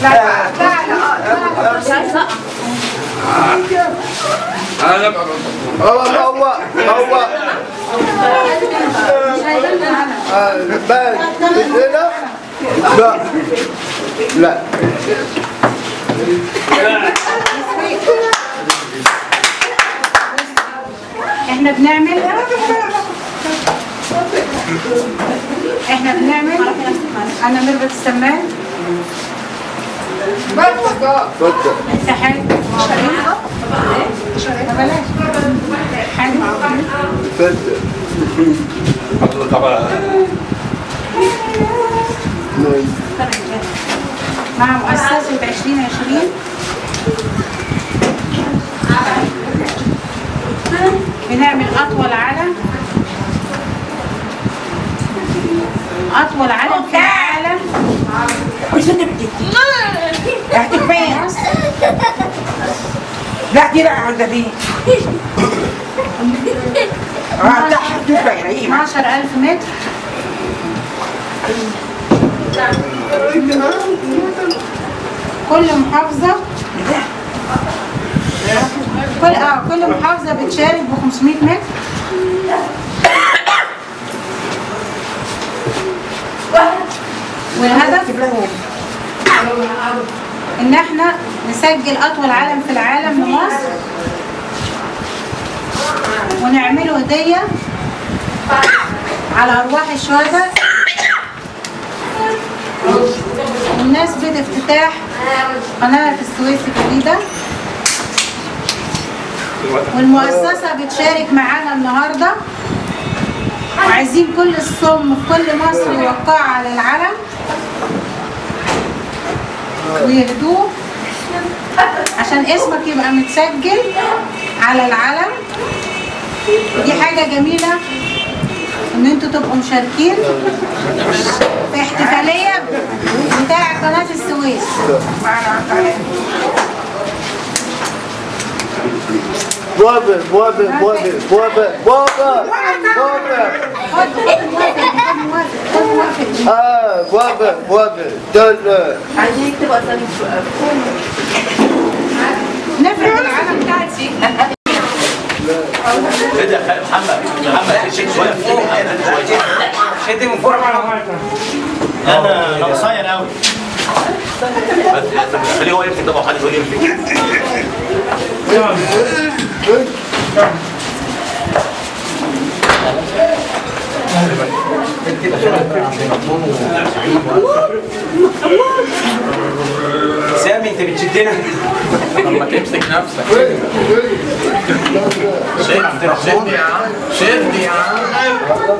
لا لا لا هو هو هو آه، بال هنا لا لا احنا بنعمل احنا بنعمل انا ميرفت السمان اتفضل انت حاجة بلاش حاجة اتفضل مع مؤسسة 2020 بنعمل أطول علم أطول علم في العالم مش انت بتجي رحت فين؟ لا دي لا عند دي اه تحت تبقى يا 12000 متر كل محافظة كل اه كل محافظة بتشارك ب 500 متر والهدف ان احنا نسجل اطول علم في العالم لمصر ونعمله هدية على ارواح الشهداء بمناسبة افتتاح قناة السويس الجديدة والمؤسسة بتشارك معانا النهاردة وعايزين كل الصم في كل مصر يوقعوا على العلم ويهدوه عشان اسمك يبقى متسجل على العلم دي حاجة جميلة ان انتوا تبقوا مشاركين في احتفالية بتاع قناة السويس بوابة بوابة بوابة بوابة بوابة بوابة خد خد موافق خد موافق خد موافق اه بوابة بوابة دول عايزين يكتبوا اسامي السؤال نفرد العلم بتاعتي كده يا خالد محمد محمد شد شويه في شويه شد من فوق انا انا قصير قوي خليه هو يمسك طبعا خليه هو يمسك سامي انت بتشدنا لما تمسك نفسك شد شد يا عم شد يا عم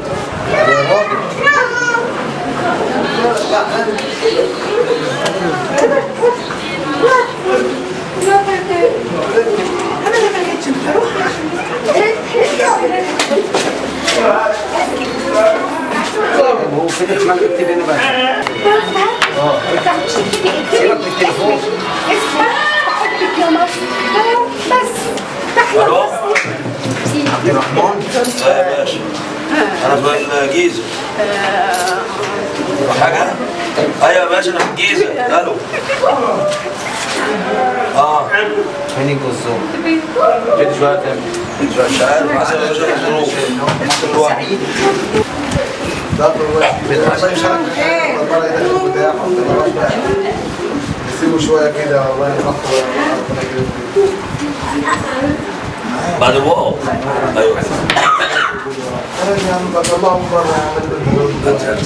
هو فين اسمك اكتب هنا بقى سيبك من التليفون بحبك يا مصر بس تحيا الو مصر عبد الرحمن لا يا باشا انا في الجيزه حاجه ايوه يا باشا انا في الجيزه الو اه فين الجزار جد شويه تاني مش عارف حسب يا باشا الظروف كل واحد سيبوا شوية كده والله يخطوا بعد الواو ايوه انا يا عم بطلعهم بره انت انت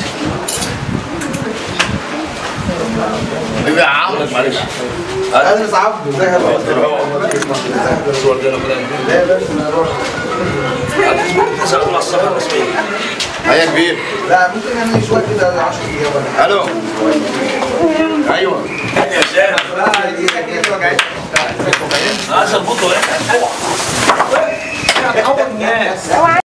حبيبي يا عم معلش انا مش عبده زي الصور دي انا كده لا بس انا اروح تسال على الصفحه الرسميه هيا كبير لا ممكن يعني شوية كده 10 دقايق ولا حاجة الو ايوه يا سامي لا دي كده وجعت هذا البطل